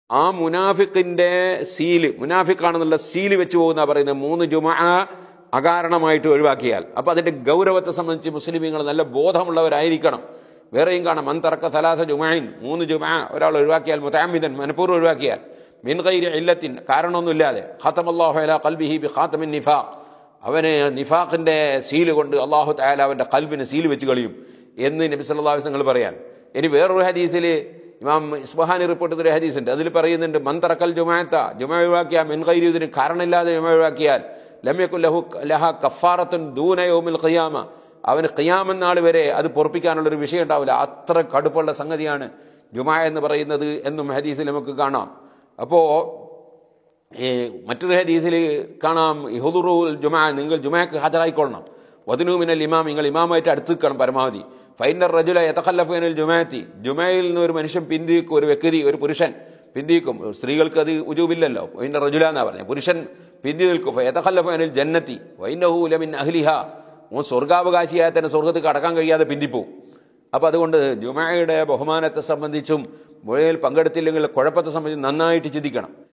ആ മുനാഫിക്കിന്റെ seal മുനാഫിക്കാണെന്നുള്ള seal വെച്ച് പോകുന്ന പറയുന്നത് മൂന്ന് ജുമ അകാരണമായിട്ട് ഒഴിവാക്കിയാൽ അപ്പൊ അതിന്റെ ഗൗരവത്തെ സംബന്ധിച്ച് മുസ്ലിമീങ്ങൾ നല്ല ബോധമുള്ളവരായിരിക്കണം വേറെയും കാണാം മന്തറക്ക സലാസ ജുമായിൻ മൂന്ന് ജുമ ഒരാൾ ഒഴിവാക്കിയാൽ മുതാമിദൻ മനഃപൂർവ്വം ഒഴിവാക്കിയാൽ മിൻ ഗൈരി ഇല്ലത്തിൻ കാരണമൊന്നുമില്ലാതെ ഖാത്തമല്ലാഹു അല ഖൽബിഹി ബി ഖാത്തമിൻ നിഫാഖ് അവന് നിഫാഖിന്റെ സീല് കൊണ്ട് അള്ളാഹു താല അവന്റെ കൽബിന് സീല് വെച്ച് കളിയും എന്ന് നബി സല്ലല്ലാഹു അലൈഹി വസല്ലം പറയാൻ ഇനി വേറൊരു ഹദീസിൽ ഇമാം ഇസ്ബഹാനി റിപ്പോർട്ട് ചെയ്തൊരു ഹദീസ് ഉണ്ട് അതിൽ പറയുന്നുണ്ട് മന്തറക്കൽ ജുമാത്ത ജുമ ഒഴിവാക്കിയാൽ മിൻകൈരി ഇതിന് കാരണമില്ലാതെ ജുമ ഒഴിവാക്കിയാൽ ലമ്യക്കു ലഹു ലഹ കഫാറത്തുൻ ദൂന യൗമിൽ ഖിയാമ അവന് ഖിയാമൻ നാൾ വരെ അത് പൊറപ്പിക്കാനുള്ള ഒരു വിഷയം ഉണ്ടാവില്ല അത്ര കടുപ്പുള്ള സംഗതിയാണ് ജുമ എന്ന് പറയുന്നത് എന്നും ഹദീസിൽ നമുക്ക് കാണാം അപ്പോ ഈ മറ്റൊരു ഹദീസിൽ കാണാം ഇഹുദുറുൽ ജുമാ നിങ്ങൾ ജുമാക്ക് ഹാജരായിക്കൊള്ളണം വധുനൂമിനൽ ഇമാം നിങ്ങൾ ഇമാമായിട്ട് അടുത്ത് നിൽക്കണം പരമാവധി ഫൈനർ റജുല യതഖല്ലഫുനൽ ജുമാത്തി ജുമയിൽ നിന്ന് ഒരു മനുഷ്യൻ പിന്തിക്കും ഒരു വ്യക്തി ഒരു പുരുഷൻ പിന്തിക്കും സ്ത്രീകൾക്ക് അത് ഉജൂബില്ലല്ലോ ഫൈനർ റജുല എന്നാ പറഞ്ഞത് പുരുഷൻ പിന്തി നിൽക്കും യതഖല്ലഫുനൽ ജന്നത്തി വൈനഹു ലമിൻ അഹ്ലിഹ ഓ സ്വർഗാവകാശിയായ തന്നെ സ്വർഗത്ത് കടക്കാൻ കഴിയാതെ പിന്തിപ്പോവും അപ്പോൾ അതുകൊണ്ട് ജുമായുടെ ബഹുമാനത്തെ സംബന്ധിച്ചും മുഴയിൽ പങ്കെടുത്തില്ലെങ്കിൽ കുഴപ്പത്തെ സംബന്ധിച്ചും നന്നായിട്ട് ചിന്തിക്കണം